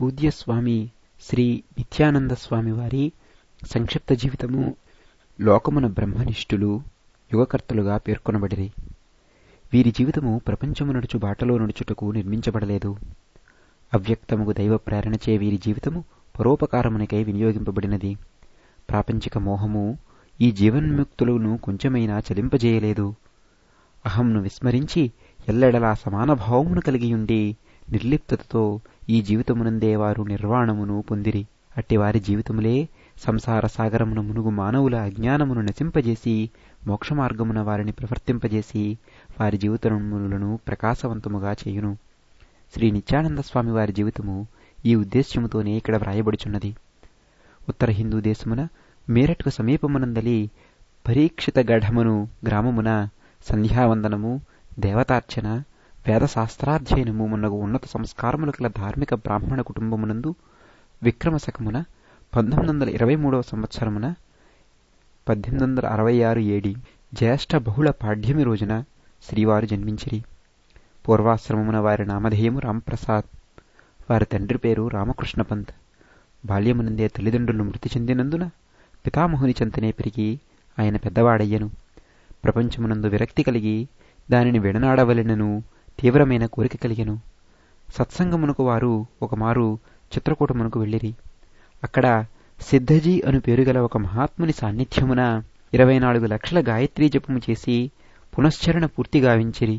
పూజ్య స్వామి శ్రీ నిత్యానంద స్వామి వారి సంక్షిప్త జీవితము లోకమున బ్రహ్మనిష్ఠులు యుగకర్తలుగా పేర్కొనబడిరి వీరి జీవితము ప్రపంచము నడుచు బాటలో నడుచుటకు నిర్మించబడలేదు అవ్యక్తముగు దైవ ప్రేరణచే వీరి జీవితము పరోపకారమునికై వినియోగింపబడినది ప్రాపంచిక మోహము ఈ జీవన్ముక్తులను కొంచెమైనా చలింపజేయలేదు అహంను విస్మరించి ఎల్లెడలా సమాన భావమును కలిగియుండి నిర్లిప్తతతో ఈ జీవితమునందే వారు నిర్వాణమును పొందిరి అట్టి వారి జీవితములే సంసార సాగరమున మునుగు మానవుల అజ్ఞానమును నశింపజేసి మోక్షమార్గమున వారిని ప్రవర్తింపజేసి వారి జీవితములను ప్రకాశవంతముగా చేయును శ్రీ నిత్యానంద స్వామి వారి జీవితము ఈ ఉద్దేశ్యముతోనే ఇక్కడ వ్రాయబడుచున్నది ఉత్తర హిందూ దేశమున మేరట్కు సమీపమునందలి పరీక్షిత గఢమును గ్రామమున సంధ్యావందనము దేవతార్చన వేదశాస్త్రాధ్యయనము మున్నగు ఉన్నత సంస్కారములు కల ధార్మిక బ్రాహ్మణ కుటుంబమునందు విక్రమశకమున పంతొమ్మిది వందల ఇరవై మూడవ సంవత్సరమున పద్దెనిమిది వందల అరవై ఆరు ఏడి జ్యేష్ఠ బహుళ పాడ్యమి రోజున శ్రీవారు జన్మించిరి పూర్వాశ్రమమున వారి నామధేయము రాంప్రసాద్ వారి తండ్రి పేరు రామకృష్ణ పంత్ బాల్యమునందే తల్లిదండ్రులు మృతి చెందినందున పితామహుని చెంతనే పెరిగి ఆయన పెద్దవాడయ్యను ప్రపంచమునందు విరక్తి కలిగి దానిని విడనాడవలెనను తీవ్రమైన కోరిక కలిగెను సత్సంగమునకు వారు ఒకమారు చిత్రకూటమునకు వెళ్ళిరి అక్కడ సిద్ధజీ అను పేరుగల ఒక మహాత్ముని సాన్నిధ్యమున ఇరవై నాలుగు లక్షల గాయత్రీ జపము చేసి పునశ్చరణ పూర్తి గావించిరి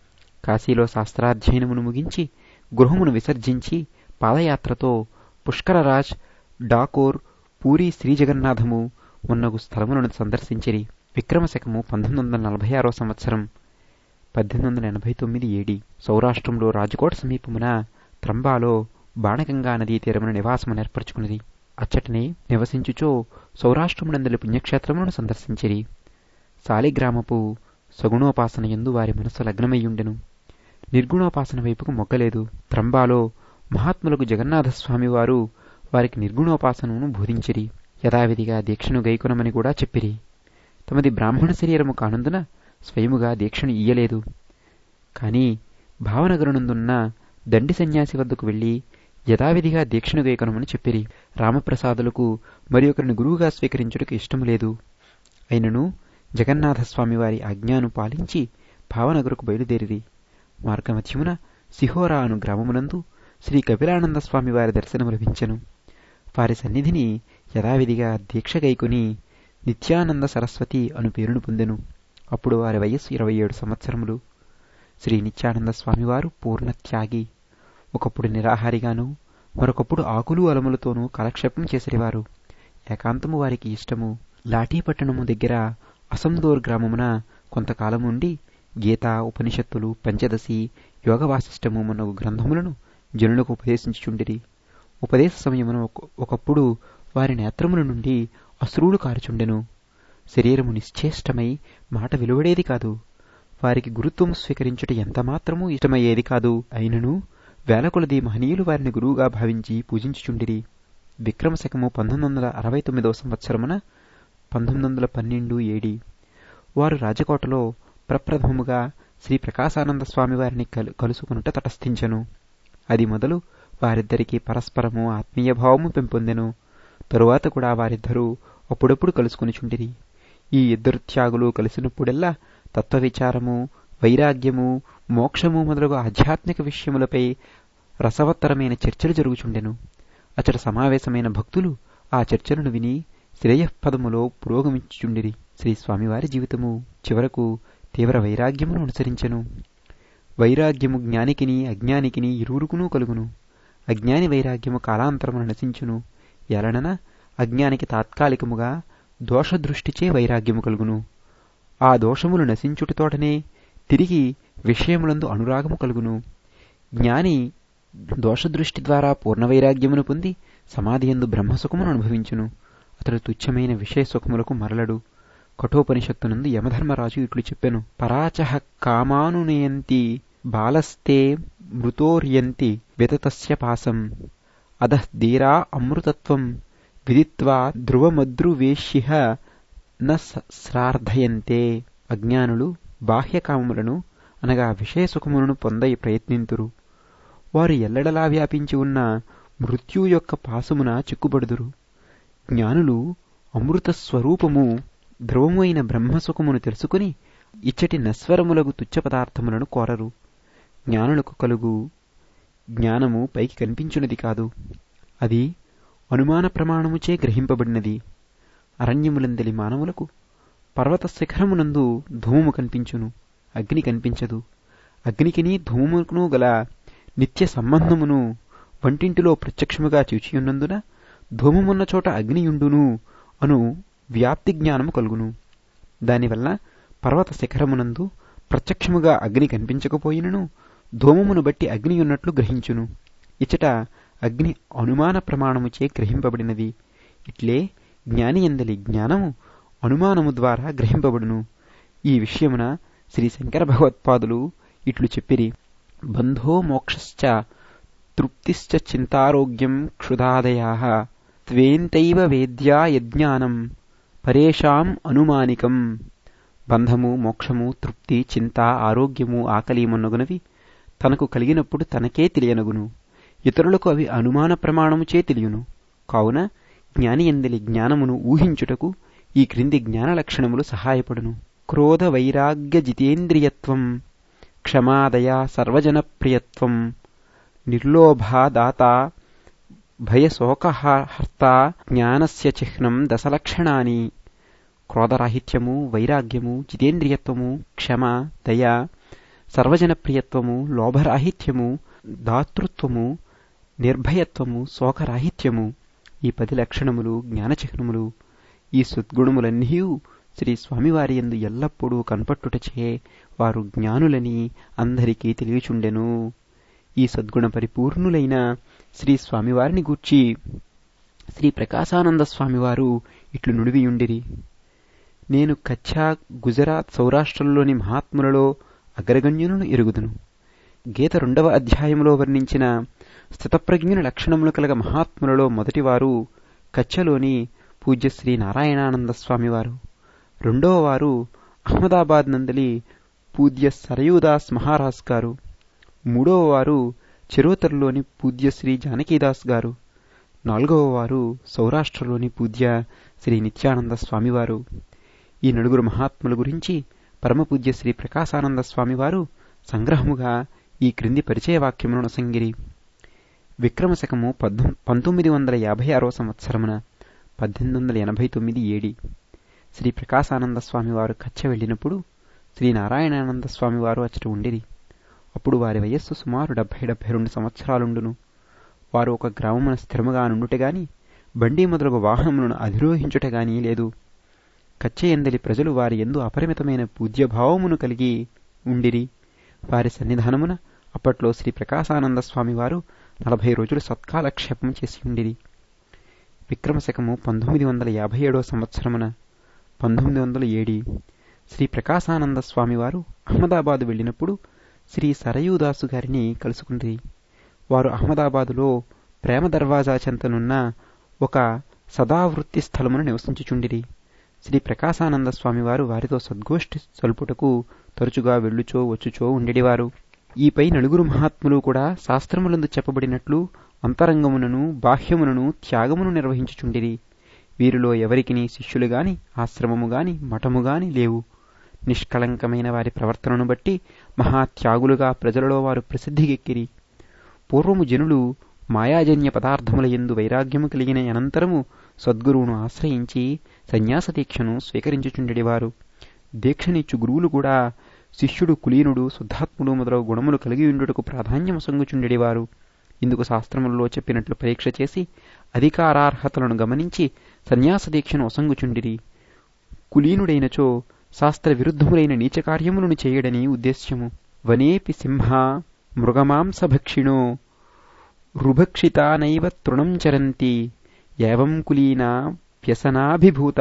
కాశీలో శాస్త్రాధ్యయనమును ముగించి గృహమును విసర్జించి పాదయాత్రతో పుష్కరరాజ్ డాకోర్ పూరి శ్రీజగన్నాథము మున్నగు స్థలములను సందర్శించిరి విక్రమశకము పంతొమ్మిది వందల నలభై ఆరో సంవత్సరం పద్దెనిమిది వందల ఎనభై తొమ్మిది ఏడి సౌరాష్ట్రంలో రాజకోట సమీపమున త్రంబాలో బాణగంగా నదీ తీరమున నివాసమును ఏర్పరచుకున్నది అచ్చటనే నివసించుచో సౌరాష్ట్రమునందలి పుణ్యక్షేత్రములను సందర్శించిరి సాలిగ్రామపు సగుణోపాసన ఎందు వారి మనస్సు లగ్నమయ్యుండెను నిర్గుణోపాసన వైపుకు మొగ్గలేదు త్రంబాలో మహాత్ములకు జగన్నాథస్వామి వారు వారికి నిర్గుణోపాసనను బోధించిరి యథావిధిగా దీక్షను గైకొనమని కూడా చెప్పిరి తమది బ్రాహ్మణ శరీరము కానందున స్వయముగా దీక్షను ఇయ్యలేదు కాని భావనగరునందున్న దండి సన్యాసి వద్దకు వెళ్లి యథావిధిగా దీక్షను గైకొనమని చెప్పిరి రామప్రసాదులకు మరి ఒకరిని గురువుగా స్వీకరించుటకు ఇష్టము లేదు అయినను జగన్నాథస్వామి వారి ఆజ్ఞాను పాలించి భావనగరుకు బయలుదేరిరి మార్గమధ్యమున సిహోరా అను గ్రామమునందు శ్రీ కపిలానంద స్వామి వారి దర్శనము లభించెను వారి సన్నిధిని యథావిధిగా దీక్ష గైకొని నిత్యానంద సరస్వతి అను పేరును పొందెను అప్పుడు వారి వయస్సు ఇరవై ఏడు సంవత్సరములు శ్రీ నిత్యానంద స్వామివారు పూర్ణత్యాగి ఒకప్పుడు నిరాహారిగాను మరొకప్పుడు ఆకులు అలములతోనూ కాలక్షేపం చేసేవారు ఏకాంతము వారికి ఇష్టము లాఠీపట్టణము దగ్గర అసందోర్ గ్రామమున కొంతకాలం ఉండి గీత ఉపనిషత్తులు పంచదశి యోగ వాసిష్టము మొన్నగు గ్రంథములను జనులకు ఉపదేశించుచుండిరి ఉపదేశ సమయమున ఒకప్పుడు వారి నేత్రముల నుండి అశ్రువులు కారుచుండెను శరీరము నిశ్చేష్టమై మాట వెలువడేది కాదు వారికి గురుత్వము స్వీకరించుట ఎంతమాత్రమూ ఇష్టమయ్యేది కాదు అయినను వేలకొలది మహనీయులు వారిని గురువుగా భావించి పూజించుచుండిరి విక్రమశకము పంతొమ్మిది వందల అరవై తొమ్మిదవ సంవత్సరమున పంతొమ్మిది వందల పన్నెండు ఏడి వారు రాజకోటలో ప్రప్రథమముగా శ్రీ ప్రకాశానంద స్వామి వారిని కలు కలుసుకునుట తటస్థించెను అది మొదలు వారిద్దరికీ పరస్పరము ఆత్మీయ భావము పెంపొందెను తరువాత కూడా వారిద్దరూ అప్పుడప్పుడు కలుసుకునిచుండిరి ఈ ఇద్దరు త్యాగులు కలిసినప్పుడెల్లా తత్వవిచారము వైరాగ్యము మోక్షము మొదలగు ఆధ్యాత్మిక విషయములపై రసవత్తరమైన చర్చలు జరుగుచుండెను అచట సమావేశమైన భక్తులు ఆ చర్చలను విని శ్రేయఃపదములో పురోగమించుచుండిరి శ్రీ స్వామివారి జీవితము చివరకు తీవ్ర వైరాగ్యమును అనుసరించెను వైరాగ్యము జ్ఞానికిని అజ్ఞానికిని ఇరువురుకునూ కలుగును అజ్ఞాని వైరాగ్యము కాలాంతరమున నశించును ఎలనన అజ్ఞానికి తాత్కాలికముగా దోషదృష్టిచే వైరాగ్యము కలుగును ఆ దోషములు నశించుటతోటనే తిరిగి విషయములందు అనురాగము కలుగును జ్ఞాని దోషదృష్టి ద్వారా పూర్ణ వైరాగ్యమును పొంది సమాధియందు బ్రహ్మసుఖమును అనుభవించును అతడు తుచ్చమైన విషయ సుఖములకు మరలడు కఠోపనిషత్తునందు యమధర్మరాజు ఇట్లు చెప్పెను పరాచహ కామానునయంతి బాలస్తే మృతోర్యంతి వితతస్య పాసం అధః ధీరా అమృతత్వం విదిత్వా ధ్రువమద్రువేష్య న శ్రార్థయంతే అజ్ఞానులు బాహ్యకామములను అనగా విషయ సుఖములను పొందయి ప్రయత్నింతురు వారు ఎల్లడలా వ్యాపించి ఉన్న మృత్యు యొక్క పాసమున చిక్కుబడుదురు జ్ఞానులు అమృత స్వరూపము ధ్రువము అయిన బ్రహ్మసుఖమును తెలుసుకుని ఇచ్చటి నశ్వరములగు తుచ్చ పదార్థములను కోరరు జ్ఞానులకు కలుగు జ్ఞానము పైకి కనిపించున్నది కాదు అది అనుమాన ప్రమాణముచే గ్రహింపబడినది అరణ్యములందలి మానవులకు పర్వత శిఖరమునందు ధూమము కనిపించును అగ్ని కనిపించదు అగ్నికిని ధూమముకును గల నిత్య సంబంధమును వంటింటిలో ప్రత్యక్షముగా చూచియున్నందున ధూమమున్న చోట అగ్నియుండును అను వ్యాప్తి జ్ఞానము కలుగును దానివల్ల పర్వత శిఖరమునందు ప్రత్యక్షముగా అగ్ని కనిపించకపోయినను ధూమమును బట్టి అగ్ని ఉన్నట్లు గ్రహించును ఇచట అగ్ని అనుమాన ప్రమాణముచే గ్రహింపబడినది ఇట్లే జ్ఞాని ఎందలి జ్ఞానము అనుమానము ద్వారా గ్రహింపబడును ఈ విషయమున శ్రీ శంకర భగవత్పాదులు ఇట్లు చెప్పిరి బంధో మోక్షశ్చ తృప్తిశ్చ చింతారోగ్యం క్షుదాదయా త్వేంతైవ వేద్యా యజ్ఞానం పరేషాం అనుమానికం బంధము మోక్షము తృప్తి చింత ఆరోగ్యము ఆకలి మొన్నగునవి తనకు కలిగినప్పుడు తనకే తెలియనగును ఇతరులకు అవి అనుమాన ప్రమాణముచే తెలియను కావున జ్ఞాని ఎందలి జ్ఞానమును ఊహించుటకు ఈ క్రింది జ్ఞాన లక్షణములు సహాయపడును క్రోధ వైరాగ్య జితేంద్రియత్వం క్షమాదయ సర్వజనప్రియత్వం నిర్లోభా దాత భయశోకహర్త జ్ఞానస్య చిహ్నం దశలక్షణాని క్రోధరాహిత్యము వైరాగ్యము జితేంద్రియత్వము క్షమ దయ సర్వజనప్రియత్వము లోభరాహిత్యము దాతృత్వము నిర్భయత్వము శోకరాహిత్యము ఈ పది లక్షణములు జ్ఞానచిహ్నములు ఈ సద్గుణములన్నీ శ్రీ స్వామివారి ఎందు ఎల్లప్పుడూ కనపట్టుటచే వారు జ్ఞానులని అందరికీ తెలియచుండెను ఈ సద్గుణ పరిపూర్ణులైన శ్రీ స్వామివారిని గూర్చి శ్రీ ప్రకాశానంద స్వామివారు ఇట్లు నుడివియుండిరి నేను కచ్చా గుజరాత్ సౌరాష్ట్రంలోని మహాత్ములలో అగ్రగణ్యులను ఎరుగుదును గీత రెండవ అధ్యాయంలో వర్ణించిన స్థితప్రజ్ఞుల లక్షణములు కలగ మహాత్ములలో మొదటివారు కచ్చలోని పూజ్య శ్రీ నారాయణానంద స్వామివారు రెండవ వారు అహ్మదాబాద్ నందలి పూజ్య సరయూదాస్ మహారాజ్ గారు మూడవ వారు చెరోతర్లోని పూజ్య శ్రీ జానకీదాస్ గారు నాలుగవ వారు సౌరాష్ట్రలోని పూజ్య శ్రీ నిత్యానంద స్వామివారు ఈ నలుగురు మహాత్ముల గురించి పరమపూజ్య శ్రీ ప్రకాశానంద స్వామివారు సంగ్రహముగా ఈ క్రింది పరిచయ వాక్యములను సంగిరి విక్రమశకము పంతొమ్మిది వందల యాభై ఆరో సంవత్సరమున పద్దెనిమిది వందల ఎనభై తొమ్మిది ఏడి శ్రీ ప్రకాశానంద స్వామివారు కచ్చ వెళ్ళినప్పుడు శ్రీ నారాయణానంద స్వామివారు అచ్చట ఉండిరి అప్పుడు వారి వయస్సు సుమారు డెబ్బై డెబ్బై రెండు సంవత్సరాలుండును వారు ఒక గ్రామమున స్థిరముగా నుండుటగాని బండి మొదలగు వాహనములను అధిరోహించుటగాని లేదు కచ్చయందలి ప్రజలు వారి ఎందు అపరిమితమైన పూజ్యభావమును కలిగి ఉండిరి వారి సన్నిధానమున అప్పట్లో శ్రీ ప్రకాశానంద స్వామివారు నలభై రోజులు సత్కాలక్షేపం చేసి ఉండిరి విక్రమశకము పంతొమ్మిది వందల యాభై ఏడో సంవత్సరమున పంతొమ్మిది వందల ఏడి శ్రీ ప్రకాశానంద స్వామివారు అహ్మదాబాదు వెళ్ళినప్పుడు శ్రీ సరయూదాసు గారిని కలుసుకుంది వారు అహ్మదాబాదులో ప్రేమ దర్వాజా చెంతనున్న ఒక సదావృత్తి స్థలమును నివసించుచుండిరి శ్రీ ప్రకాశానంద స్వామివారు వారితో సద్గోష్ఠి సలుపుటకు తరచుగా వెళ్ళుచో వచ్చుచో ఉండేవారు ఈపై నలుగురు మహాత్ములు కూడా శాస్త్రములందు చెప్పబడినట్లు అంతరంగమునను బాహ్యమునను త్యాగమును నిర్వహించుచుండిరి వీరిలో ఎవరికిని శిష్యులు గాని ఆశ్రమము గాని మఠము గాని లేవు నిష్కళంకమైన వారి ప్రవర్తనను బట్టి మహాత్యాగులుగా ప్రజలలో వారు ప్రసిద్ధికెక్కిరి పూర్వము జనులు మాయాజన్య పదార్థముల ఎందు వైరాగ్యము కలిగిన అనంతరము సద్గురువును ఆశ్రయించి సన్యాస దీక్షను స్వీకరించుచుండెడివారు దీక్షనిచ్చు గురువులు కూడా శిష్యుడు కులీనుడు శుద్ధాత్ముడు మొదలగు గుణములు కలిగి ఉండుటకు ప్రాధాన్యము సంగుచుండెడివారు ఇందుకు శాస్త్రములలో చెప్పినట్లు పరీక్ష చేసి అధికారార్హతలను గమనించి సన్యాస దీక్షను ఒసంగుచుండిరి కులీనుడైనచో శాస్త్ర విరుద్ధములైన నీచకార్యములను చేయడని ఉద్దేశ్యము వనేపి సింహ మృగమాంసభక్షిణో రుభక్షితానైవ తృణం చరంతి ఏవం కులీనా వ్యసనాభిభూత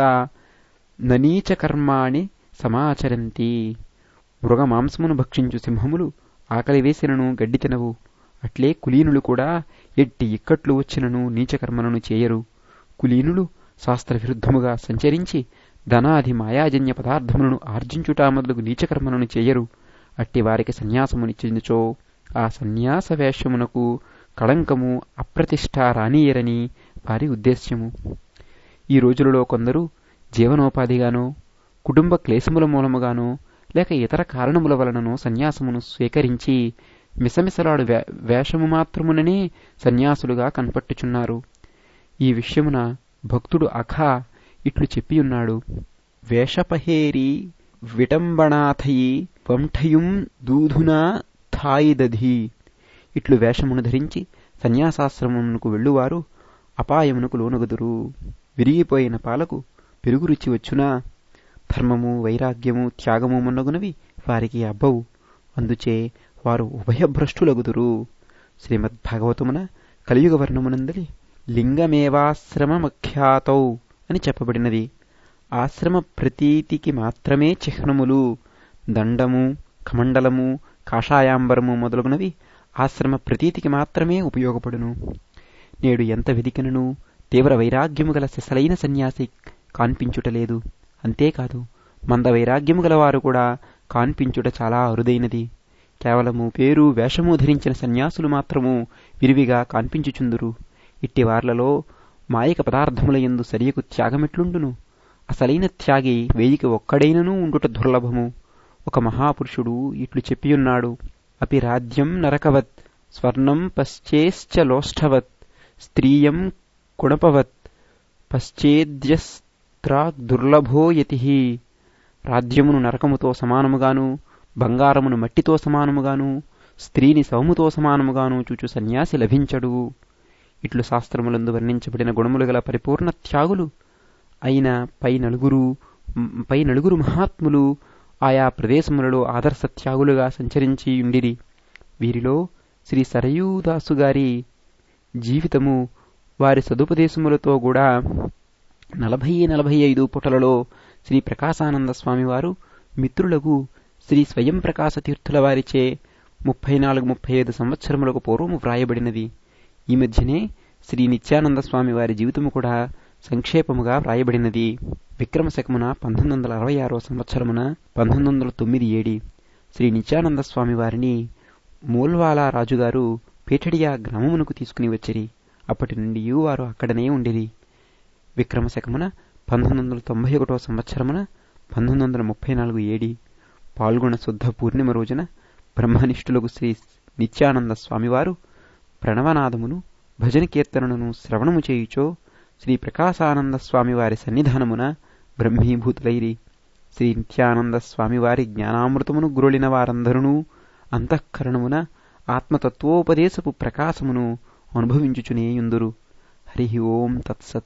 ననీచకర్మాణి సమాచరంతి మృగమాంసమును భక్షించు సింహములు ఆకలి వేసినను గడ్డి తినవు అట్లే కులీనులు కూడా ఎట్టి ఇక్కట్లు వచ్చినను నీచకర్మలను చేయరు కులీనులు శాస్త్ర విరుద్ధముగా సంచరించి ధనాది మాయాజన్య పదార్థములను ఆర్జించుట మొదలుగు నీచకర్మలను చేయరు అట్టి వారికి సన్యాసమునిచ్చిందిచో ఆ సన్యాస వేషమునకు కళంకము అప్రతిష్ట రానియరని వారి ఉద్దేశ్యము ఈ రోజులలో కొందరు జీవనోపాధిగానో కుటుంబ క్లేశముల మూలముగానో లేక ఇతర కారణముల వలననో సన్యాసమును స్వీకరించి మిసమిసలాడు వేషము మాత్రముననే సన్యాసులుగా కనపట్టుచున్నారు ఈ విషయమున భక్తుడు అఖ ఇట్లు చెప్పియున్నాడు వేషపహేరి విటంబణాథయి వంఠయుం దూధునా థాయిదధి ఇట్లు వేషమును ధరించి సన్యాసాశ్రమమునకు వెళ్ళువారు అపాయమునకు లోనగుదురు విరిగిపోయిన పాలకు పెరుగు రుచి వచ్చునా ధర్మము వైరాగ్యము త్యాగము మొన్నగునవి వారికి అబ్బవు అందుచే వారు ఉభయభ్రష్టులగుదురు శ్రీమద్భాగవతమున కలియుగ వర్ణమునందలి లింగమేవాశ్రమమఖ్యాతౌ అని చెప్పబడినది ఆశ్రమ ప్రతీతికి మాత్రమే చిహ్నములు దండము కమండలము కాషాయాంబరము మొదలగునవి ఆశ్రమ ప్రతీతికి మాత్రమే ఉపయోగపడును నేడు ఎంత వెదికినను తీవ్ర వైరాగ్యము గల సిసలైన సన్యాసి కాన్పించుటలేదు అంతేకాదు మంద వైరాగ్యము గలవారు కూడా కాన్పించుట చాలా అరుదైనది కేవలము పేరు వేషము ధరించిన సన్యాసులు మాత్రము విరివిగా కాన్పించుచుందురు ఇట్టి వార్లలో మాయక పదార్థముల యందు సరియకు త్యాగమెట్లుండును అసలైన త్యాగి వేయికి ఒక్కడైననూ ఉండుట దుర్లభము ఒక మహాపురుషుడు ఇట్లు చెప్పియున్నాడు అపి రాజ్యం నరకవత్ స్వర్ణం పశ్చేశ్చ లోష్ఠవత్ స్త్రీయం కుణపవత్ పశ్చేద్యస్త్రాదుర్లభో యతి రాజ్యమును నరకముతో సమానముగాను బంగారమును మట్టితో సమానముగాను స్త్రీని సౌముతో సమానముగాను చూచు సన్యాసి లభించడు ఇట్లు శాస్త్రములందు వర్ణించబడిన గుణములు గల పరిపూర్ణ త్యాగులు అయిన పై నలుగురు పై నలుగురు మహాత్ములు ఆయా ప్రదేశములలో ఆదర్శ త్యాగులుగా సంచరించి ఉండిరి వీరిలో శ్రీ సరయూదాసు గారి జీవితము వారి సదుపదేశములతో కూడా నలభై నలభై ఐదు పుటలలో శ్రీ ప్రకాశానంద స్వామివారు మిత్రులకు శ్రీ స్వయం ప్రకాశ తీర్థుల వారిచే ముప్పై నాలుగు ముప్పై ఐదు సంవత్సరములకు పూర్వము వ్రాయబడినది ఈ మధ్యనే శ్రీ నిత్యానంద స్వామి వారి జీవితము కూడా సంక్షేపముగా వ్రాయబడినది విక్రమశకమున పంతొమ్మిది వందల అరవై ఆరో సంవత్సరమున పంతొమ్మిది వందల తొమ్మిది ఏడి శ్రీ నిత్యానంద స్వామి వారిని మూల్వాలా రాజుగారు పేటడియా గ్రామమునకు తీసుకుని వచ్చిరి అప్పటి నుండి వారు అక్కడనే ఉండిరి విక్రమశకమున పంతొమ్మిది వందల తొంభై ఒకటో సంవత్సరమున పంతొమ్మిది వందల ముప్పై నాలుగు ఏడి పాల్గొన శుద్ధ పూర్ణిమ రోజున బ్రహ్మనిష్ఠులకు శ్రీ నిత్యానంద స్వామివారు ప్రణవనాదమును భజన కీర్తనను శ్రవణము చేయుచో శ్రీ ప్రకాశానంద స్వామివారి సన్నిధానమున బ్రహ్మీభూతులైరి శ్రీ నిత్యానంద స్వామివారి జ్ఞానామృతమును గురులిన వారందరూ అంతఃకరణమున ఆత్మతత్వోపదేశపు ప్రకాశమును అనుభవించుచునేయుందురు హరి ఓం తత్సత్